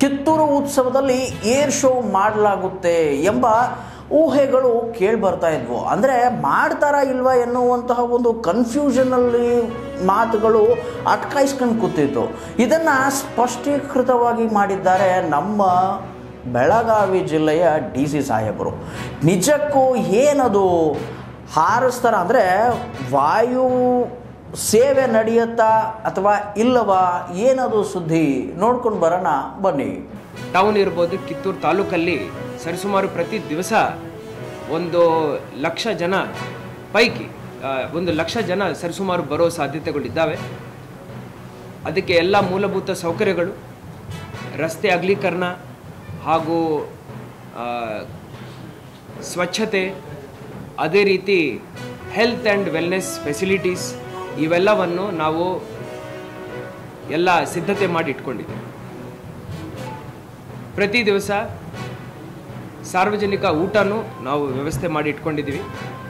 ಕಿತ್ತೂರು ಉತ್ಸವದಲ್ಲಿ air show ಮಾಡಲಾಗುತ್ತೆ ಎಂಬ ಊಹೆಗಳು ಕೇಳಿ ಬರ್ತಾ ಇದ್ವು ಅಂದರೆ ಮಾಡ್ತಾರಾ ಇಲ್ವಾ ಎನ್ನುವಂತಹ ಒಂದು ಕನ್ಫ್ಯೂಷನಲ್ಲಿ ಮಾತುಗಳು ಅಟ್ಕಾಯಿಸ್ಕೊಂಡು ಕೂತಿತ್ತು ಇದನ್ನು ಸ್ಪಷ್ಟೀಕೃತವಾಗಿ ಮಾಡಿದ್ದಾರೆ ನಮ್ಮ ಬೆಳಗಾವಿ ಜಿಲ್ಲೆಯ ಡಿ ಸಿ ಸಾಹೇಬರು ನಿಜಕ್ಕೂ ಏನದು ಹಾರಿಸ್ತಾರ ಅಂದರೆ ವಾಯು ಸೇವೆ ನಡೆಯುತ್ತಾ ಅಥವಾ ಇಲ್ಲವಾ ಏನದು ಸುದ್ದಿ ನೋಡ್ಕೊಂಡು ಬರೋಣ ಬನ್ನಿ ಟೌನ್ ಇರ್ಬೋದು ಕಿತ್ತೂರು ತಾಲೂಕಲ್ಲಿ ಸರಿಸುಮಾರು ಪ್ರತಿ ದಿವಸ ಒಂದು ಲಕ್ಷ ಜನ ಪೈಕಿ ಆ, ಒಂದು ಲಕ್ಷ ಜನ ಸರಿಸುಮಾರು ಬರೋ ಸಾಧ್ಯತೆಗಳಿದ್ದಾವೆ ಅದಕ್ಕೆ ಎಲ್ಲ ಮೂಲಭೂತ ಸೌಕರ್ಯಗಳು ರಸ್ತೆ ಅಗಲೀಕರಣ ಹಾಗೂ ಆ, ಸ್ವಚ್ಛತೆ ಅದೇ ರೀತಿ ಹೆಲ್ತ್ ಆ್ಯಂಡ್ ವೆಲ್ನೆಸ್ ಫೆಸಿಲಿಟೀಸ್ ಇವೆಲ್ಲವನ್ನು ನಾವು ಎಲ್ಲ ಸಿದ್ಧತೆ ಮಾಡಿ ಇಟ್ಕೊಂಡಿದ್ದೀವಿ ಪ್ರತಿ ದಿವಸ ಸಾರ್ವಜನಿಕ ಊಟನೂ ನಾವು ವ್ಯವಸ್ಥೆ ಮಾಡಿ ಇಟ್ಕೊಂಡಿದ್ದೀವಿ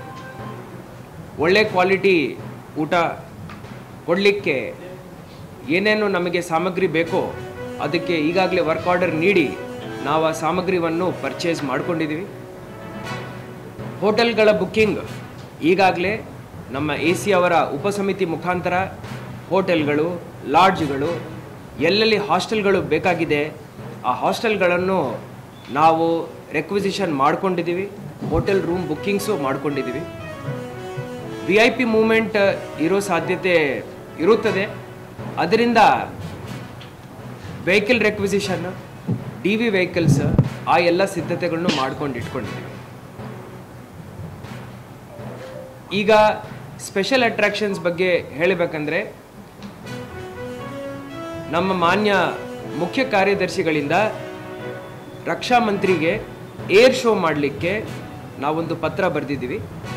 ಒಳ್ಳೆ ಕ್ವಾಲಿಟಿ ಊಟ ಕೊಡಲಿಕ್ಕೆ ಏನೇನು ನಮಗೆ ಸಾಮಗ್ರಿ ಬೇಕೋ ಅದಕ್ಕೆ ಈಗಾಗಲೇ ವರ್ಕ್ ಆರ್ಡರ್ ನೀಡಿ ನಾವು ಆ ಸಾಮಗ್ರಿವನ್ನು ಪರ್ಚೇಸ್ ಮಾಡ್ಕೊಂಡಿದ್ದೀವಿ ಹೋಟೆಲ್ಗಳ ಬುಕ್ಕಿಂಗ್ ಈಗಾಗಲೇ ನಮ್ಮ ಎ ಸಿ ಅವರ ಉಪಸಮಿತಿ ಮುಖಾಂತರ ಹೋಟೆಲ್ಗಳು ಲಾಡ್ಜ್ಗಳು ಎಲ್ಲೆಲ್ಲಿ ಹಾಸ್ಟೆಲ್ಗಳು ಬೇಕಾಗಿದೆ ಆ ಹಾಸ್ಟೆಲ್ಗಳನ್ನು ನಾವು ರೆಕ್ವಿಸಿಷನ್ ಮಾಡ್ಕೊಂಡಿದ್ದೀವಿ ಹೋಟೆಲ್ ರೂಮ್ ಬುಕ್ಕಿಂಗ್ಸು ಮಾಡ್ಕೊಂಡಿದ್ದೀವಿ ವಿ ಐ ಪಿ ಮೂಮೆಂಟ್ ಇರೋ ಸಾಧ್ಯತೆ ಇರುತ್ತದೆ ಅದರಿಂದ vehicle requisition D V vehicles ಆ ಎಲ್ಲ ಸಿದ್ಧತೆಗಳನ್ನು ಮಾಡ್ಕೊಂಡು ಇಟ್ಕೊಂಡಿದ್ದೀವಿ ಈಗ ಸ್ಪೆಷಲ್ ಅಟ್ರಾಕ್ಷನ್ಸ್ ಬಗ್ಗೆ ಹೇಳಬೇಕಂದ್ರೆ ನಮ್ಮ ಮಾನ್ಯ ಮುಖ್ಯ ಕಾರ್ಯದರ್ಶಿಗಳಿಂದ ರಕ್ಷಾ ಮಂತ್ರಿಗೆ ಏರ್ ಶೋ ಮಾಡಲಿಕ್ಕೆ ನಾವೊಂದು ಪತ್ರ ಬರೆದಿದ್ದೀವಿ